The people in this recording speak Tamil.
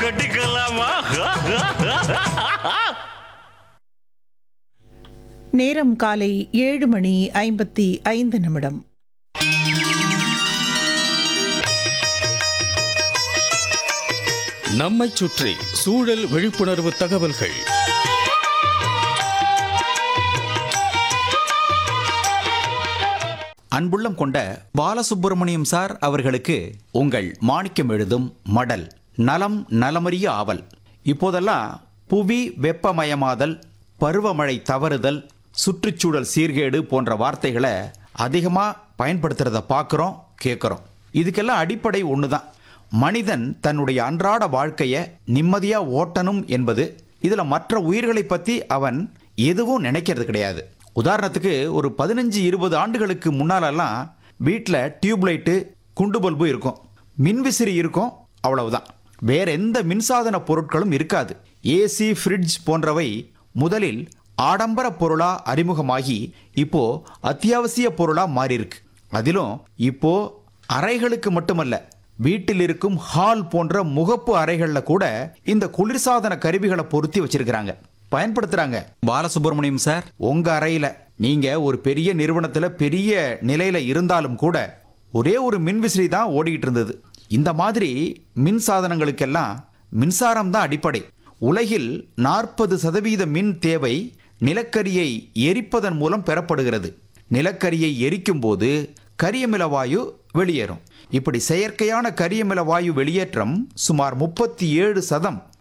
கட்டிக்கலாமா நேரம் காலை ஏழு மணி ஐம்பத்தி ஐந்து நிமிடம் நம்மைச் சுற்றி சூழல் விழிப்புணர்வு தகவல்கள் அன்புள்ளம் கொண்ட பாலசுப்பிரமணியம் சார் அவர்களுக்கு உங்கள் மாணிக்கம் எழுதும் மடல் நலம் நலமறிய ஆவல் இப்போதெல்லாம் புவி வெப்பமயமாதல் பருவமழை தவறுதல் சுற்றுச்சூழல் சீர்கேடு போன்ற வார்த்தைகளை அதிகமாக பயன்படுத்துறத பார்க்குறோம் கேட்குறோம் இதுக்கெல்லாம் அடிப்படை ஒன்று தான் மனிதன் தன்னுடைய அன்றாட வாழ்க்கையை நிம்மதியாக ஓட்டணும் என்பது இதில் மற்ற உயிர்களை பற்றி அவன் எதுவும் நினைக்கிறது கிடையாது உதாரணத்துக்கு ஒரு பதினஞ்சு இருபது ஆண்டுகளுக்கு முன்னாலெல்லாம் வீட்டில் டியூப்லைட்டு குண்டு பல்பு இருக்கும் மின்விசிறி இருக்கும் அவ்வளவுதான் வேற எந்த மின்சாதன பொருட்களும் இருக்காது ஏசி ஃப்ரிட்ஜ் போன்றவை முதலில் ஆடம்பர பொருளா அறிமுகமாகி இப்போ அத்தியாவசிய பொருளா மாறியிருக்கு அதிலும் இப்போ அறைகளுக்கு மட்டுமல்ல வீட்டில் இருக்கும் ஹால் போன்ற முகப்பு அறைகள்ல கூட இந்த குளிர்சாதன கருவிகளை பொருத்தி வச்சிருக்கிறாங்க பயன்படுத்துறாங்க பாலசுப்ரமணியம் சார் உங்க அறையில நீங்க ஒரு பெரிய நிறுவனத்துல பெரிய நிலையில இருந்தாலும் கூட ஒரே ஒரு மின்விசிறி தான் ஓடிக்கிட்டு இருந்தது இந்த மாதிரி மின் சாதனங்களுக்கெல்லாம் மின்சாரம் தான் அடிப்படை உலகில் நாற்பது சதவீத மின் தேவை நிலக்கரியை எரிப்பதன் மூலம் பெறப்படுகிறது நிலக்கரியை எரிக்கும் போது கரியமில வாயு வெளியேறும் இப்படி செயற்கையான கரியமில வாயு வெளியேற்றம் சுமார் முப்பத்தி ஏழு சதம்